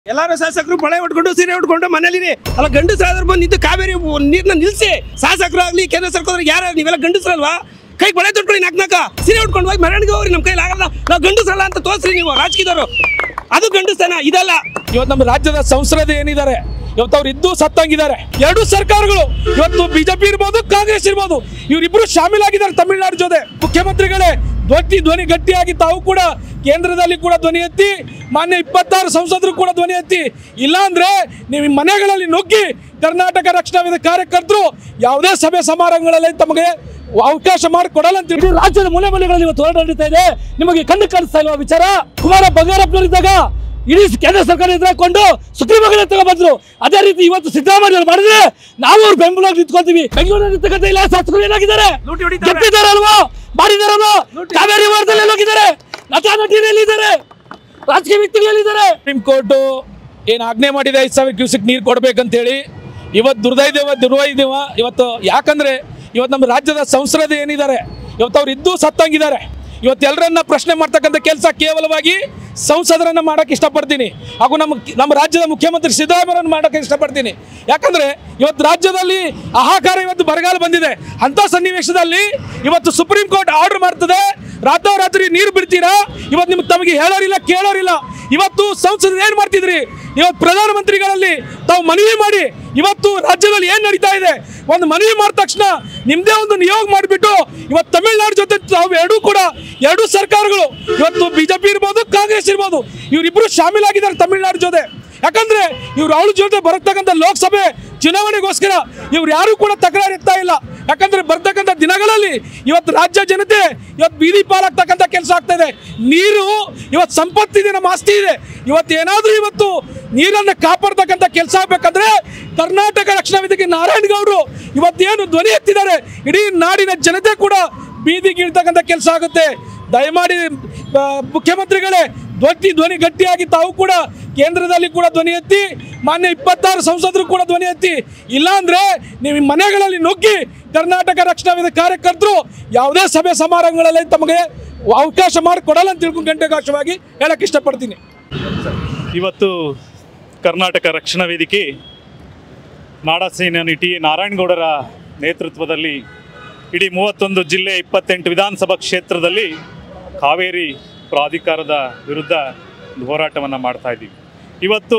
ಎಲ್ಲಾರು ಶಾಸಕರು ಬಳೆ ಉಟ್ಕೊಂಡು ಸೀರೆ ಉಟ್ಕೊಂಡು ಮನೇಲಿ ಅಲ್ಲ ಗಂಡಸರಾದ್ರು ಬಂದು ನಿಂತು ಕಾವೇರಿ ನೀರ್ನ ನಿಲ್ಸಿ ಶಾಸಕರಾಗ್ಲಿ ಕೇಂದ್ರ ಸರ್ಕಾರ ಯಾರು ನೀವೆಲ್ಲ ಗಂಡಸರಲ್ವಾ ಕೈ ಬಳೆ ತೊಟ್ಕೊಳ್ಳಿ ನಾಕ್ ನಾಕ ಸೀರೆ ಉಟ್ಕೊಂಡು ಹೋಗಿ ಮೆರವಣಿಗೆ ಹೋಗ್ರಿ ನಮ್ಮ ಕೈಲಿ ಆಗಲ್ಲ ನಾವು ಗಂಡಸರಲ್ಲ ಅಂತ ತೋರಿಸ್ರಿ ನೀವು ರಾಜಕೀಯದವರು ಅದು ಗಂಡಸ್ತನ ಇದಲ್ಲ ಇವತ್ತು ನಮ್ಮ ರಾಜ್ಯದ ಸಂಸದ ಏನಿದ್ದಾರೆ ಇವತ್ತು ಅವ್ರು ಇದ್ದು ಸತ್ತಂಗಿದ್ದಾರೆ ಎರಡು ಸರ್ಕಾರಗಳು ಇವತ್ತು ಬಿಜೆಪಿ ಇರ್ಬೋದು ಕಾಂಗ್ರೆಸ್ ಇರ್ಬೋದು ಇವರಿಬ್ರು ಶಾಮೀಲಾಗಿದ್ದಾರೆ ತಮಿಳುನಾಡು ಜೊತೆ ಮುಖ್ಯಮಂತ್ರಿಗಳೇ ಧ್ವನಿ ಧ್ವನಿ ಗಟ್ಟಿಯಾಗಿ ತಾವು ಕೂಡ ಕೇಂದ್ರದಲ್ಲಿ ಕೂಡ ಧ್ವನಿ ಎತ್ತಿ ಮಾನ್ಯ ಇಪ್ಪತ್ತಾರು ಸಂಸದರು ಕೂಡ ಧ್ವನಿ ಎತ್ತಿ ಇಲ್ಲಾಂದ್ರೆ ನೀವು ಈ ಮನೆಗಳಲ್ಲಿ ನುಗ್ಗಿ ಕರ್ನಾಟಕ ರಕ್ಷಣಾ ವೇದಿಕೆ ಕಾರ್ಯಕರ್ತರು ಯಾವುದೇ ಸಭೆ ಸಮಾರಂಭಗಳಲ್ಲಿ ತಮಗೆ ಅವಕಾಶ ಮಾಡಿಕೊಡಲ್ಲ ಅಂತ ಇಡೀ ರಾಜ್ಯದ ಮೂಲೆ ಮೂಲೆಗಳಲ್ಲಿ ಇವತ್ತು ಹೋರಾಟ ನಡೀತಾ ಇದೆ ನಿಮಗೆ ಕಣ್ಣು ಕಾಣಿಸ್ತಾ ಇಲ್ವಾ ವಿಚಾರ ಕುಮಾರ ಬಂಗಾರಪ್ಪನವರಿದ್ದಾಗ ಇಡೀ ಕೇಂದ್ರ ಸರ್ಕಾರ ಎದುರಾಕೊಂಡು ಸುಪ್ರೀಂ ಕೋರ್ಟ್ ತಗೋ ಬಂದ್ರು ಅದೇ ರೀತಿ ಇವತ್ತು ಸಿದ್ದರಾಮಯ್ಯ ಮಾಡಿದ್ರೆ ನಾವು ಅವ್ರ ಬೆಂಬಲ ನಿಂತ್ಕೊತೀವಿ ಬೆಂಗಳೂರಲ್ಲಿ ಇರ್ತಕ್ಕಂಥ ಎಲ್ಲ ಶಾಸಕರು ಏನಾಗಿದ್ದಾರೆ ಲೂಟಿ ಹೊಡಿತಾರೆ. ಗೆದ್ದಿದ್ದಾರಲ್ವಾ ಮಾಡಿದಾರಲ್ವಾ ಕಾವೇರಿ ವಾರದಲ್ಲಿ ಎಲ್ಲೋಗಿದ್ದಾರೆ ನಟ ನಟಿಯಲ್ಲಿದ್ದಾರೆ ರಾಜಕೀಯ ವ್ಯಕ್ತಿಗಳಲ್ಲಿದ್ದಾರೆ ಸುಪ್ರೀಂ ಕೋರ್ಟು ಏನು ಆಜ್ಞೆ ಮಾಡಿದೆ ಐದು ಸಾವಿರ ಕ್ಯೂಸಿಕ್ ನೀರು ಕೊಡ್ಬೇಕಂತೇಳಿ ಇವತ್ತು ದುರ್ದೈದೇವ ದುರ್ವೈದೇವ ಇವತ್ತು ಯಾಕಂದ್ರೆ ಇವತ್ತು ನಮ್ಮ ರಾಜ್ಯದ ಸಂಸದ ಏನಿದ್ದಾರೆ ಇವತ್ತು ಅವ್ರು ಇದ್ದು ಸತ್ತಂಗಿದ್ದಾರೆ ಇವತ್ತು ಎಲ್ಲರನ್ನ ಪ್ರಶ್ನೆ ಮಾಡ್ತಕ್ಕಂಥ ಕೆಲಸ ಕೇವಲವಾಗಿ ಸಂಸದರನ್ನ ಮಾಡಕ್ಕೆ ಇಷ್ಟಪಡ್ತೀನಿ ಹಾಗೂ ನಮ್ಮ ನಮ್ಮ ರಾಜ್ಯದ ಮುಖ್ಯಮಂತ್ರಿ ಸಿದ್ದರಾಮಯ್ಯರನ್ನು ಮಾಡಕ್ಕೆ ಇಷ್ಟಪಡ್ತೀನಿ ಯಾಕಂದ್ರೆ ಇವತ್ತು ರಾಜ್ಯದಲ್ಲಿ ಆಹಾಕಾರ ಇವತ್ತು ಬರಗಾಲ ಬಂದಿದೆ ಅಂತ ಸನ್ನಿವೇಶದಲ್ಲಿ ಇವತ್ತು ಸುಪ್ರೀಂ ಕೋರ್ಟ್ ಆರ್ಡರ್ ಮಾಡ್ತದೆ ರಾತ್ರೋರಾತ್ರಿ ನೀರು ಬಿಡ್ತೀರಾ ಇವತ್ತು ನಿಮ್ಗೆ ತಮಗೆ ಹೇಳೋರಿಲ್ಲ ಕೇಳೋರಿಲ್ಲ ಇವತ್ತು ಸಂಸದ ಏನ್ ಮಾಡ್ತಿದ್ರಿ ಇವತ್ತು ಪ್ರಧಾನಮಂತ್ರಿಗಳಲ್ಲಿ ತಾವು ಮನವಿ ಮಾಡಿ ಇವತ್ತು ರಾಜ್ಯದಲ್ಲಿ ಏನ್ ನಡೀತಾ ಇದೆ ಒಂದು ಮನವಿ ಮಾಡಿದ ತಕ್ಷಣ ನಿಮ್ದೇ ಒಂದು ನಿಯೋಗ ಮಾಡಿಬಿಟ್ಟು ಇವತ್ತು ತಮಿಳುನಾಡು ಜೊತೆ ತಾವು ಎರಡೂ ಕೂಡ ಎರಡೂ ಸರ್ಕಾರಗಳು ಇವತ್ತು ಬಿಜೆಪಿ ಇರ್ಬೋದು ಕಾಂಗ್ರೆಸ್ ಇರ್ಬೋದು ಇವರಿಬ್ರು ಶಾಮೀಲಾಗಿದ್ದಾರೆ ತಮಿಳುನಾಡು ಜೊತೆ ಯಾಕಂದ್ರೆ ಇವ್ರು ಅವಳ ಜೊತೆ ಬರತಕ್ಕಂಥ ಲೋಕಸಭೆ ಚುನಾವಣೆಗೋಸ್ಕರ ಇವ್ರು ಯಾರು ಕೂಡ ತಕರಾರು ಎತ್ತಾ ಇಲ್ಲ ಯಾಕಂದ್ರೆ ಬರ್ತಕ್ಕಂಥ ದಿನಗಳಲ್ಲಿ ಇವತ್ತು ರಾಜ್ಯ ಜನತೆ ಇವತ್ತು ಬೀದಿ ಪಾಲಾಗ್ತಕ್ಕಂಥ ಕೆಲಸ ಆಗ್ತಾ ಇದೆ ನೀರು ಇವತ್ತು ಸಂಪತ್ತಿದೆ ನಮ್ಮ ಆಸ್ತಿ ಇದೆ ಇವತ್ತು ಏನಾದರೂ ಇವತ್ತು ನೀರನ್ನು ಕಾಪಾಡ್ತಕ್ಕಂಥ ಕೆಲಸ ಆಗ್ಬೇಕಂದ್ರೆ ಕರ್ನಾಟಕ ರಕ್ಷಣಾ ವೇದಿಕೆ ನಾರಾಯಣಗೌಡರು ಇವತ್ತೇನು ಧ್ವನಿ ಎತ್ತಿದ್ದಾರೆ ಇಡೀ ನಾಡಿನ ಜನತೆ ಕೂಡ ಬೀದಿಗಿಳ್ತಕ್ಕಂಥ ಕೆಲಸ ಆಗುತ್ತೆ ದಯಮಾಡಿ ಆ, ಮುಖ್ಯಮಂತ್ರಿಗಳೇ ಧ್ವನಿ ಧ್ವನಿ ಗಟ್ಟಿಯಾಗಿ ತಾವು ಕೂಡ ಕೇಂದ್ರದಲ್ಲಿ ಕೂಡ ಧ್ವನಿ ಎತ್ತಿ ಮಾನ್ಯ ಇಪ್ಪತ್ತಾರು ಸಂಸದರು ಕೂಡ ಧ್ವನಿ ಎತ್ತಿ ಇಲ್ಲಾಂದ್ರೆ ನೀವು ಈ ಮನೆಗಳಲ್ಲಿ ನುಗ್ಗಿ ಕರ್ನಾಟಕ ರಕ್ಷಣಾ ವೇದಿಕೆ ಕಾರ್ಯಕರ್ತರು ಯಾವುದೇ ಸಭೆ ಸಮಾರಂಭಗಳಲ್ಲಿ ತಮಗೆ ಅವಕಾಶ ಮಾಡಿಕೊಡಲ್ಲ ಅಂತ ತಿಳ್ಕೊಂಡು ಗಂಟೆಗಾಶವಾಗಿ ಹೇಳಕ್ಕೆ ಇಷ್ಟಪಡ್ತೀನಿ ಇವತ್ತು ಕರ್ನಾಟಕ ರಕ್ಷಣಾ ವೇದಿಕೆ ನಾಡಸೇನಾನಿ ಟಿ ನಾರಾಯಣಗೌಡರ ನೇತೃತ್ವದಲ್ಲಿ ಇಡೀ ಮೂವತ್ತೊಂದು ಜಿಲ್ಲೆ ಇಪ್ಪತ್ತೆಂಟು ವಿಧಾನಸಭಾ ಕ್ಷೇತ್ರದಲ್ಲಿ ಕಾವೇರಿ ಪ್ರಾಧಿಕಾರದ ವಿರುದ್ಧ ಒಂದು ಹೋರಾಟವನ್ನು ಮಾಡ್ತಾ ಇದ್ದೀವಿ ಇವತ್ತು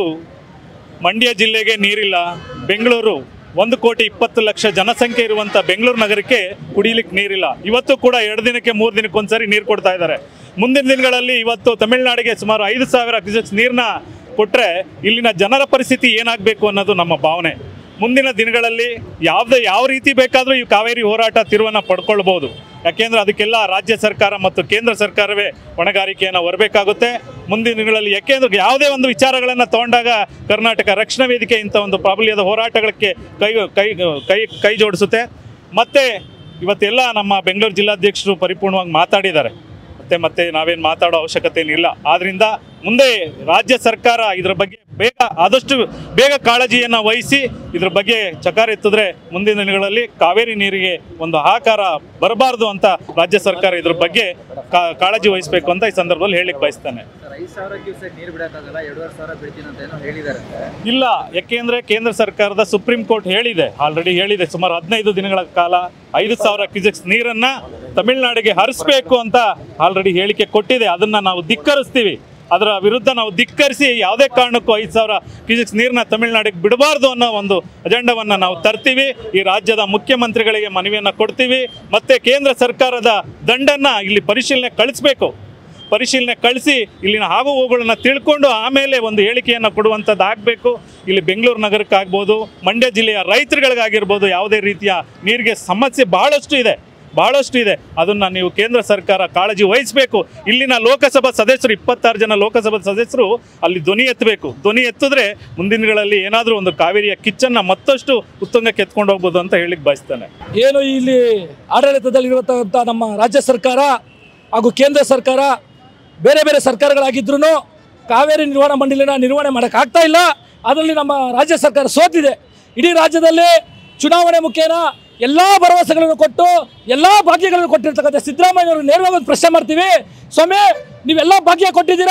ಮಂಡ್ಯ ಜಿಲ್ಲೆಗೆ ನೀರಿಲ್ಲ ಬೆಂಗಳೂರು ಒಂದು ಕೋಟಿ ಇಪ್ಪತ್ತು ಲಕ್ಷ ಜನಸಂಖ್ಯೆ ಇರುವಂಥ ಬೆಂಗಳೂರು ನಗರಕ್ಕೆ ಕುಡಿಲಿಕ್ಕೆ ನೀರಿಲ್ಲ ಇವತ್ತು ಕೂಡ ಎರಡು ದಿನಕ್ಕೆ ಮೂರು ದಿನಕ್ಕೆ ಒಂದ್ಸರಿ ನೀರು ಕೊಡ್ತಾ ಇದ್ದಾರೆ ಮುಂದಿನ ದಿನಗಳಲ್ಲಿ ಇವತ್ತು ತಮಿಳುನಾಡಿಗೆ ಸುಮಾರು ಐದು ಸಾವಿರ ಕ್ಯೂಸೆಕ್ಸ್ ನೀರನ್ನ ಕೊಟ್ಟರೆ ಇಲ್ಲಿನ ಜನರ ಪರಿಸ್ಥಿತಿ ಏನಾಗಬೇಕು ಅನ್ನೋದು ನಮ್ಮ ಭಾವನೆ ಮುಂದಿನ ದಿನಗಳಲ್ಲಿ ಯಾವುದೇ ಯಾವ ರೀತಿ ಬೇಕಾದರೂ ಈ ಕಾವೇರಿ ಹೋರಾಟ ತಿರುವನ್ನು ಪಡ್ಕೊಳ್ಬೋದು ಯಾಕೆಂದ್ರೆ ಅದಕ್ಕೆಲ್ಲ ರಾಜ್ಯ ಸರ್ಕಾರ ಮತ್ತು ಕೇಂದ್ರ ಸರ್ಕಾರವೇ ಹೊಣೆಗಾರಿಕೆಯನ್ನು ಹೊರಬೇಕಾಗುತ್ತೆ ಮುಂದಿನ ದಿನಗಳಲ್ಲಿ ಯಾಕೆಂದ್ರೆ ಯಾವುದೇ ಒಂದು ವಿಚಾರಗಳನ್ನು ತಗೊಂಡಾಗ ಕರ್ನಾಟಕ ರಕ್ಷಣಾ ವೇದಿಕೆ ಇಂಥ ಒಂದು ಪ್ರಾಬಲ್ಯದ ಹೋರಾಟಗಳಿಗೆ ಕೈ ಕೈ ಕೈ ಕೈ ಜೋಡಿಸುತ್ತೆ ಮತ್ತೆ ಇವತ್ತೆಲ್ಲ ನಮ್ಮ ಬೆಂಗಳೂರು ಜಿಲ್ಲಾಧ್ಯಕ್ಷರು ಪರಿಪೂರ್ಣವಾಗಿ ಮಾತಾಡಿದ್ದಾರೆ ಮತ್ತೆ ಮತ್ತೆ ನಾವೇನು ಮಾತಾಡೋ ಅವಶ್ಯಕತೆ ಏನಿಲ್ಲ ಆದ್ರಿಂದ ಮುಂದೆ ರಾಜ್ಯ ಸರ್ಕಾರ ಇದರ ಬಗ್ಗೆ ಬೇಗ ಆದಷ್ಟು ಬೇಗ ಕಾಳಜಿಯನ್ನು ವಹಿಸಿ ಇದ್ರ ಬಗ್ಗೆ ಚಕಾರ ಎತ್ತಿದ್ರೆ ಮುಂದಿನ ದಿನಗಳಲ್ಲಿ ಕಾವೇರಿ ನೀರಿಗೆ ಒಂದು ಹಾಕಾರ ಬರಬಾರ್ದು ಅಂತ ರಾಜ್ಯ ಸರ್ಕಾರ ಇದ್ರ ಬಗ್ಗೆ ಕಾ- ಕಾಳಜಿ ವಹಿಸಬೇಕು ಅಂತ ಈ ಸಂದರ್ಭದಲ್ಲಿ ಹೇಳಿಕ್ಕೆ ಬಯಸ್ತಾನೆ ಸರ್ ಐದು ಸಾವಿರ ಕ್ಯೂಸೆಕ್ ನೀರು ಬಿಡಕ್ಕಾಗಲ್ಲ ಎರಡೂವರೆ ಸಾವಿರ ಬಿಡ್ತೀನಿ ಅಂತ ಏನೋ ಹೇಳಿದ್ದಾರೆ ಇಲ್ಲ ಯಾಕೆಂದ್ರೆ ಕೇಂದ್ರ ಸರ್ಕಾರದ ಸುಪ್ರೀಂ ಕೋರ್ಟ್ ಹೇಳಿದೆ ಆಲ್ರೆಡಿ ಹೇಳಿದೆ ಸುಮಾರು ಹದಿನೈದು ದಿನಗಳ ಕಾಲ ಐದು ಸಾವಿರ ಕ್ಯೂಸೆಕ್ಸ್ ನೀರನ್ನ ತಮಿಳುನಾಡಿಗೆ ಹರಿಸ್ಬೇಕು ಅಂತ ಆಲ್ರೆಡಿ ಹೇಳಿಕೆ ಕೊಟ್ಟಿದೆ ಅದನ್ನ ನಾವು ಧಿಕ್ಕರಿಸ್ತೀವಿ ಅದರ ವಿರುದ್ಧ ನಾವು ಧಿಕ್ಕರಿಸಿ ಯಾವುದೇ ಕಾರಣಕ್ಕೂ ಐದು ಸಾವಿರ ಕ್ಯೂಸೆಕ್ಸ್ ನೀರನ್ನ ತಮಿಳುನಾಡಿಗೆ ಬಿಡಬಾರ್ದು ಅನ್ನೋ ಒಂದು ಅಜೆಂಡವನ್ನು ನಾವು ತರ್ತೀವಿ ಈ ರಾಜ್ಯದ ಮುಖ್ಯಮಂತ್ರಿಗಳಿಗೆ ಮನವಿಯನ್ನು ಕೊಡ್ತೀವಿ ಮತ್ತೆ ಕೇಂದ್ರ ಸರ್ಕಾರದ ದಂಡನ್ನ ಇಲ್ಲಿ ಪರಿಶೀಲನೆ ಕಳಿಸ್ಬೇಕು ಪರಿಶೀಲನೆ ಕಳಿಸಿ ಇಲ್ಲಿನ ಆಗು ಹೋಗುಗಳನ್ನ ತಿಳ್ಕೊಂಡು ಆಮೇಲೆ ಒಂದು ಹೇಳಿಕೆಯನ್ನು ಕೊಡುವಂಥದ್ದು ಆಗಬೇಕು ಇಲ್ಲಿ ಬೆಂಗಳೂರು ನಗರಕ್ಕಾಗ್ಬೋದು ಮಂಡ್ಯ ಜಿಲ್ಲೆಯ ರೈತರುಗಳಿಗಾಗಿರ್ಬೋದು ಯಾವುದೇ ರೀತಿಯ ನೀರಿಗೆ ಸಮಸ್ಯೆ ಬಹಳಷ್ಟು ಇದೆ ಬಹಳಷ್ಟು ಇದೆ ಅದನ್ನು ನೀವು ಕೇಂದ್ರ ಸರ್ಕಾರ ಕಾಳಜಿ ವಹಿಸಬೇಕು ಇಲ್ಲಿನ ಲೋಕಸಭಾ ಸದಸ್ಯರು ಇಪ್ಪತ್ತಾರು ಜನ ಲೋಕಸಭಾ ಸದಸ್ಯರು ಅಲ್ಲಿ ಧ್ವನಿ ಎತ್ತಬೇಕು ಧ್ವನಿ ಎತ್ತಿದ್ರೆ ಮುಂದಿನ ದಿನಗಳಲ್ಲಿ ಏನಾದರೂ ಒಂದು ಕಾವೇರಿಯ ಕಿಚ್ಚನ್ನು ಮತ್ತಷ್ಟು ಉತ್ತುಂಗಕ್ಕೆ ಎತ್ಕೊಂಡು ಹೋಗ್ಬೋದು ಅಂತ ಹೇಳಿಕ್ಕೆ ಬಯಸ್ತಾನೆ ಏನು ಇಲ್ಲಿ ಆಡಳಿತದಲ್ಲಿರುವಂಥ ನಮ್ಮ ರಾಜ್ಯ ಸರ್ಕಾರ ಹಾಗೂ ಕೇಂದ್ರ ಸರ್ಕಾರ ಬೇರೆ ಬೇರೆ ಸರ್ಕಾರಗಳಾಗಿದ್ರೂ ಕಾವೇರಿ ನಿರ್ವಹಣಾ ಮಂಡಳಿನ ನಿರ್ವಹಣೆ ಮಾಡೋಕ್ಕಾಗ್ತಾ ಇಲ್ಲ ಅದರಲ್ಲಿ ನಮ್ಮ ರಾಜ್ಯ ಸರ್ಕಾರ ಸೋತಿದೆ ಇಡೀ ರಾಜ್ಯದಲ್ಲಿ ಚುನಾವಣೆ ಮುಖೇನ ಎಲ್ಲ ಭರವಸೆಗಳನ್ನು ಕೊಟ್ಟು ಎಲ್ಲ ಭಾಗ್ಯಗಳನ್ನು ಕೊಟ್ಟಿರ್ತಕ್ಕಂಥ ಸಿದ್ದರಾಮಯ್ಯವರು ನೇರವಾಗಿ ಒಂದು ಪ್ರಶ್ನೆ ಮಾಡ್ತೀವಿ ಸ್ವಾಮಿ ನೀವೆಲ್ಲ ಭಾಗ್ಯ ಕೊಟ್ಟಿದ್ದೀರಾ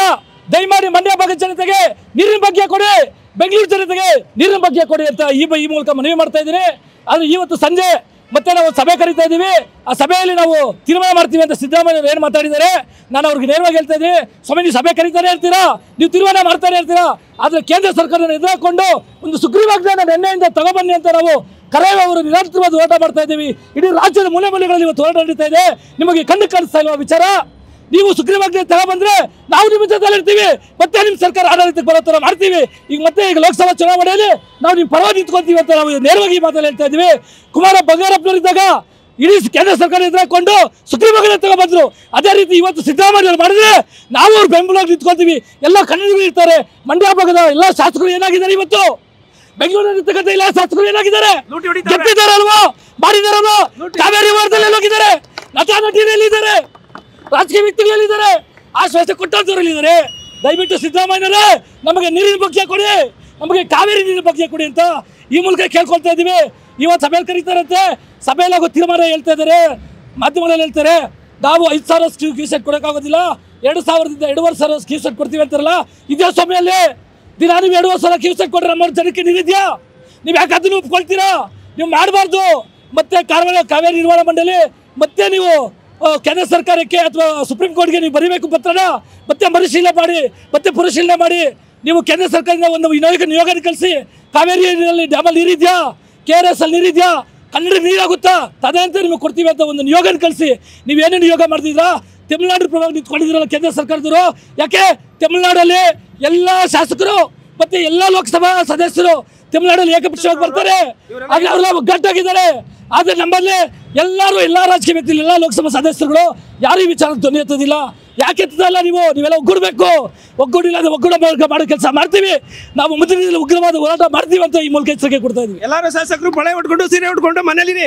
ದಯಮಾಡಿ ಮಂಡ್ಯ ಭಾಗದ ಜನತೆಗೆ ನೀರಿನ ಬಗ್ಗೆ ಕೊಡಿ ಬೆಂಗಳೂರು ಜನತೆಗೆ ನೀರಿನ ಬಗ್ಗೆ ಕೊಡಿ ಅಂತ ಈ ಬ- ಈ ಮೂಲಕ ಮನವಿ ಮಾಡ್ತಾ ಇದ್ದೀನಿ ಆದರೆ ಇವತ್ತು ಸಂಜೆ ಮತ್ತೆ ನಾವು ಸಭೆ ಕರೀತಾ ಇದ್ದೀವಿ ಆ ಸಭೆಯಲ್ಲಿ ನಾವು ತೀರ್ಮಾನ ಮಾಡ್ತೀವಿ ಅಂತ ಸಿದ್ದರಾಮಯ್ಯ ಏನು ಮಾತಾಡಿದ್ದಾರೆ ನಾನು ಅವ್ರಿಗೆ ನೇರವಾಗಿ ಹೇಳ್ತಾ ಇದ್ದೀನಿ ಸ್ವಾಮಿ ನೀವು ಸಭೆ ಕರೀತಾನೆ ಇರ್ತೀರಾ ನೀವು ತೀರ್ಮಾನ ಮಾಡ್ತಾನೆ ಇರ್ತೀರಾ ಆದರೆ ಕೇಂದ್ರ ಸರ್ಕಾರನ ಎದುರಾಕೊಂಡು ಒಂದು ಸುಗ್ರೀವಾಜ್ಞೆನ ನಿನ್ನೆಯಿಂದ ತಗೊಬನ್ನಿ ಅಂತ ನಾವು ಕರೆಯ ಅವರು ನಿರಂತರವಾದ ಹೋರಾಟ ಮಾಡ್ತಾ ಇದ್ದೀವಿ ಇಡೀ ರಾಜ್ಯದ ಮೂಲೆ ಮೂಲೆಗಳಲ್ಲಿ ಇವತ್ತು ಹೋರಾಟ ನಡೀತಾ ಇದೆ ನಿಮಗೆ ಕಣ್ಣು ಕಾಣಿಸ್ತಾ ಇಲ್ವಾ ವಿಚಾರ ನೀವು ಸುಗ್ರೀವಾಜ್ಞೆ ತಗೊಬಂದ್ರೆ ನಾವು ನಿಮ್ಮ ಜೊತೆಲಿ ಇರ್ತೀವಿ ಮತ್ತೆ ನಿಮ್ಮ ಸರ್ಕಾರ ಆಡಳಿತಕ್ಕೆ ಬರೋ ಥರ ಮಾಡ್ತೀವಿ ಈಗ ಮತ್ತೆ ಈಗ ಲೋಕಸಭಾ ಚುನಾವಣೆಯಲ್ಲಿ ನಾವು ನಿಮ್ಮ ಪರವಾಗಿ ನಿಂತ್ಕೊಂತೀವಿ ಅಂತ ನಾವು ನೇರವಾಗಿ ಈ ಮಾತಲ್ಲಿ ಹೇಳ್ತಾ ಇದ್ದೀವಿ ಕುಮಾರ ಬಂಗಾರಪ್ಪನವರಿದ್ದಾಗ ಇಡೀ ಕೇಂದ್ರ ಸರ್ಕಾರ ಎದುರಾಕೊಂಡು ಸುಗ್ರೀವಾಜ್ಞೆ ತಗೊಬಂದ್ರು ಅದೇ ರೀತಿ ಇವತ್ತು ಸಿದ್ದರಾಮಯ್ಯ ಮಾಡಿದ್ರೆ ನಾವು ಅವ್ರ ಬೆಂಬಲವಾಗಿ ನಿಂತ್ಕೊಂತೀವಿ ಎಲ್ಲ ಕನ್ನಡಿಗರು ಇರ್ತಾರೆ ಮಂಡ್ಯ ಭಾಗದ ಎಲ್ಲ ಶಾಸಕರು ಏನಾಗಿದ್ದಾರೆ ಇವತ್ತು ಬೆಂಗಳೂರಿನ ಎಲ್ಲ ಶಾಸಕರು ಏನಾಗಿದ್ದಾರೆ ಲೂಟಿ ಹೊಡಿತಾರೆ. ಗೆದ್ದಿದ್ದಾರಲ್ವಾ ಮಾಡಿದಾರಲ್ವಾ ಕಾವೇರಿ ವಾರದಲ್ಲಿ ಹೋಗಿದ್ದಾರೆ ನಟ ನಟಿಯಲ್ಲಿದ್ದಾರೆ ರಾಜಕೀಯ ವ್ಯಕ್ತಿಗಳಲ್ಲಿದ್ದಾರೆ ಆಶ್ವಾಸ ಕೊಟ್ಟಂತವರಲ್ಲಿದ್ದಾರೆ ದಯವಿಟ್ಟು ಸಿದ್ದರಾಮಯ್ಯನವರೇ ನಮಗೆ ನೀರಿನ ಬಗ್ಗೆ ಕೊಡಿ ನಮಗೆ ಕಾವೇರಿ ನೀರಿನ ಬಗ್ಗೆ ಕೊಡಿ ಅಂತ ಈ ಮೂಲಕ ಕೇಳ್ಕೊಳ್ತಾ ಇದ್ದೀವಿ ಇವತ್ತು ಸಭೆಯಲ್ಲಿ ಕರೀತಾರಂತೆ ಸಭೆಯಲ್ಲಿ ಆಗೋ ತೀರ್ಮಾನ ಹೇಳ್ತಾ ಇದ್ದಾರೆ ಮಾಧ್ಯಮಗಳಲ್ಲಿ ಹೇಳ್ತಾರೆ ನಾವು ಐದು ಸಾವಿರ ಕ್ಯೂ ಸೆಟ್ ಕೊಡೋಕ್ಕಾಗೋದಿಲ್ಲ ಎರಡು ಸಾವಿರದಿಂದ ಎರಡೂವರೆ ಸಾವಿರ ಕ್ಯೂ ಸೆಟ್ ಕೊಡ್ತೀವಿ ಅಂತಾರಲ್ಲ ಇದೇ ಸಮಯಲ್ಲಿ ದಿನ ನೀವು ಎರಡೂವರೆ ಸಾವಿರ ಕ್ಯೂ ಸೆಟ್ ಕೊಟ್ಟರೆ ನಮ್ಮ ಜನಕ್ಕೆ ನೀರಿದೆಯಾ ನೀವು ಯಾಕೆ ಅದನ್ನು ಒಪ್ಕೊಳ್ತೀರಾ ನೀವು ಮಾಡಬಾರ್ದು ಮತ್ತೆ ಕಾವೇರಿ ಕಾವೇರಿ ನಿರ್ವಹಣಾ ಮಂಡಳಿ ಮತ್ತೆ ನೀವು ಆ, ಕೇಂದ್ರ ಸರ್ಕಾರಕ್ಕೆ ಅಥವಾ ಸುಪ್ರೀಂ ಕೋರ್ಟ್ಗೆ ನೀವು ಬರೀಬೇಕು ಪತ್ರನ ಮತ್ತೆ ಪರಿಶೀಲನೆ ಮಾಡಿ ಮತ್ತೆ ಪರಿಶೀಲನೆ ಮಾಡಿ ನೀವು ಕೇಂದ್ರ ಸರ್ಕಾರದಿಂದ ಒಂದು ನಿಯೋಗ ನಿಯೋಗನ ಕಳಿಸಿ ಕಾವೇರಿ ನೀರಲ್ಲಿ ಡ್ಯಾಮಲ್ಲಿ ನೀರಿದೆಯಾ ಕೆ ಆರ್ ಎಸ್ ಅಲ್ಲಿ ನೀರಿದೆಯಾ ಕನ್ನಡ ನೀರಾಗುತ್ತಾ ತದಂತೆ ನಿಮಗೆ ಕೊಡ್ತೀವಿ ಅಂತ ಒಂದು ನಿಯೋಗನ ಕಳಿಸಿ ನೀವೇನೇನು ನಿಯೋಗ ಮಾಡ್ತಿದ್ರಾ ತಮಿಳುನಾಡು ಪ್ರಭಾವ ನಿಂತ್ಕೊಂಡಿದ್ದೀರಲ್ಲ ಕೇಂದ್ರ ಸರ್ಕಾರದವರು ಯಾಕೆ ತಮಿಳುನಾಡಲ್ಲಿ ಎಲ್ಲ ಶಾಸಕರು ಮತ್ತೆ ಎಲ್ಲ ಲೋಕಸಭಾ ಸದಸ್ಯರು ತಮಿಳುನಾಡಲ್ಲಿ ಏಕಪಕ್ಷವಾಗಿ ಬರ್ತಾರೆ ಹಾಗೆ ಅವರೆಲ್ಲ ಒಗ್ಗಟ್ಟಾಗಿದ್ದಾರೆ ಆದರೆ ನಮ್ಮಲ್ಲಿ ಎಲ್ಲರೂ ಎಲ್ಲ ರಾಜಕೀಯ ವ್ಯಕ್ತಿಗಳು ಎಲ್ಲ ಲೋಕಸಭಾ ಸದಸ್ಯರುಗಳು ಯಾರು ಈ ವಿಚಾರ ಧ್ವನಿ ಎತ್ತೋದಿಲ್ಲ ಯಾಕೆ ಎತ್ತದಲ್ಲ ನೀವು ನೀವೆಲ್ಲ ಒಗ್ಗೂಡಬೇಕು ಒಗ್ಗೂಡಿಲ್ಲ ಅಂದ್ರೆ ಒಗ್ಗೂಡ ಮಾಡೋ ಮಾಡೋ ಕೆಲಸ ಮಾಡ್ತೀವಿ ನಾವು ಮುಂದಿನ ಉಗ್ರವಾದ ಹೋರಾಟ ಮಾಡ್ತೀವಿ ಅಂತ ಈ ಮೂಲಕ ಎಚ್ಚರಿಕೆ ಕೊಡ್ತಾ ಇದೀವಿ ಎಲ್ಲಾರು ಶಾಸಕರು ಬಳೆ ಉಟ್ಕೊಂಡು ಸೀರೆ ಉಟ್ಕೊಂಡು ಮನೇಲಿರಿ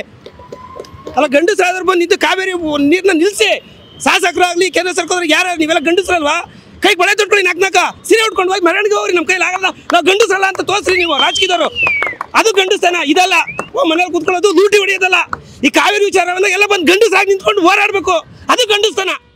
ಅಲ್ಲ ಗಂಡಸಾದ್ರು ಬಂದು ನಿಂತು ಕಾವೇರಿ ನೀರನ್ನ ನಿಲ್ಲಿಸಿ ಶಾಸಕರಾಗ್ಲಿ ಕೇಂದ್ರ ಸರ್ಕಾರ ಯಾರು ನೀವೆಲ್ಲ ಗಂಡಸ್ರಲ್ವಾ ಕೈ ಬಳೆ ತೊಟ್ಕೊಳ್ಳಿ ನಾಲ್ಕು ನಾಲ್ಕ ಸೀರೆ ಉಟ್ಕೊಂಡು ಹೋಗಿ ಮೆರವಣಿಗೆ ಹೋಗ್ರಿ ನಮ್ಮ ಕೈಲಿ ಆಗಲ್ಲ ನಾವು ಗಂಡಸ್ರಲ್ಲ ಅಂತ ತೋರಿಸ್ರಿ ನೀವು ರಾಜಕೀಯದವರು ಅದು ಗಂಡಸ್ತನ ಇದಲ್ಲ ಓ ಮನೇಲಿ ಕೂತ್ಕೊಳ್ಳೋದು ಲೂಟಿ ಹೊಡೆಯೋದಲ್ಲ ಈ ಕಾವೇರಿ ವಿಚಾರವನ್ನ ಎಲ್ಲ ಬಂದು ಗಂಡಸ್ರಾಗಿ ನಿಂತ್ಕೊಂಡು ಹೋರಾಡಬೇಕು ಅದು ಗಂಡಸ್ತನ